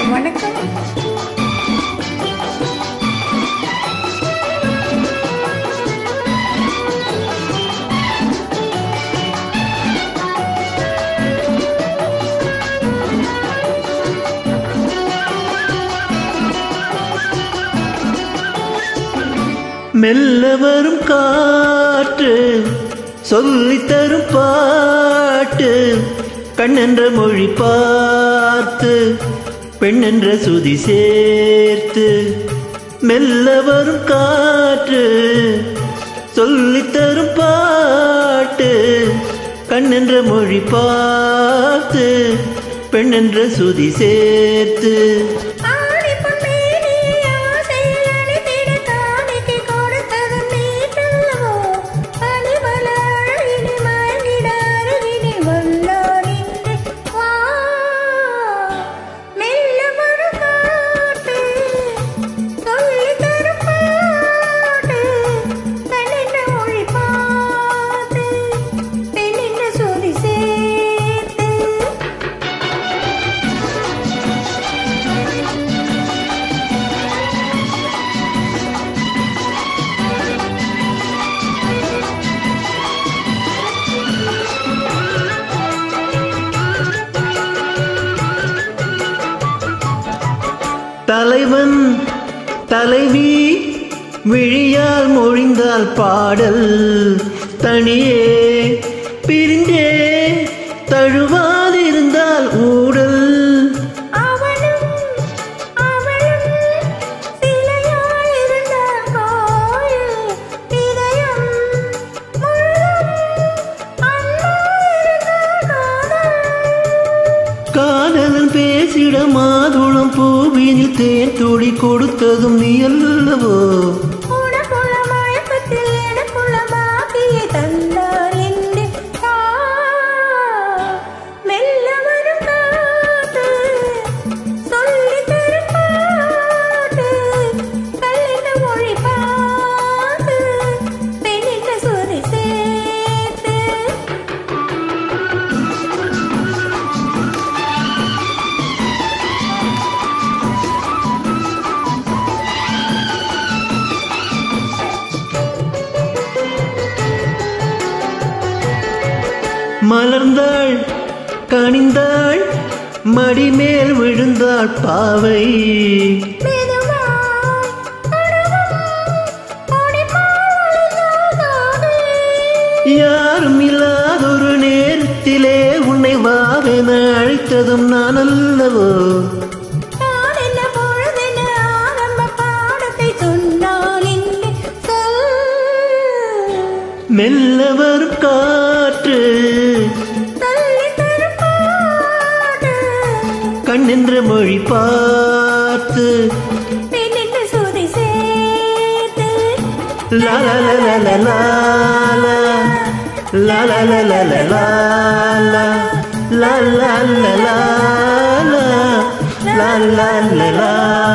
வணக்கம் மெல்ல வரும் காற்று சொல்லித் தரும் பாட்டு கண்ணென்ற மொழி பார்த்து பெண்ணென்ற சுதி சேர்த்து மெல்ல வரும் காற்று சொல்லித் தரும் பாட்டு கண்ணென்ற மொழி பார்த்து பெண்ணென்ற சுதி சேர்த்து ஆடி பொன்னேனி ஆசையில் அழைத்திட காணிக்கை கொடுத்தது நீ சொல்லவோ அணிவல அழகினி மயங்கிட அருகினி வல்லோ நின்று வா மெல்ல ஒரு காட்டு சொல்லி தரும் பாட்டு தன்னின்ற மொழி பார்த்து பெண்ணின்ற சுதி சேர்த்து தலைவன் தலைவி விழியால் மொழிந்தால் பாடல் தனியே பிரிந்தே தழுவாதிருந்தால் ஊடல் அவனும் அவளும் சிலையாயிருந்த கோயில் இதயம் முழுதும் அன்பாயிருந்த காதல் காதலன் பேசிட மாதுளம் பூவினில் தேன் துளி கொடுத்ததும் நீ அல்லவோ உனக்குள்ள மயக்கத்தில் எனக்குள்ள பாக்கியை தந்தால் என்று தா. மெல்ல வரும் காத்து, சொல்லித் தரும் பாட்டு, கல்லின மொழி பார்த்து, பெண்ணிட்ட சுதி சேர்த்து மலர்ந்தாள் கனிந்தாள் மடிமேல் விழுந்தாள் பாவை மெதுவாய் தொடரும் கொடிமாலின் காதல். யாரும் இல்லாதொரு நேரத்திலே உன்னை வாவென அழைத்ததும் நான் அல்லவோ நான் என்ன பொழுதென ஆரம்ப பாடத்தை சொன்னால் இல்லை சொல். மெல்ல வரும் காற்று சொல்லித் தரும் பாட்டு, கண்ணென்ற மொழி பார்த்து பெண்ணின் சுதி சேர்த்து. லா லா லா லா லா லா லா. லா லா லா லா லா லா லா. லா லா லா லா லா. லா லா லா லா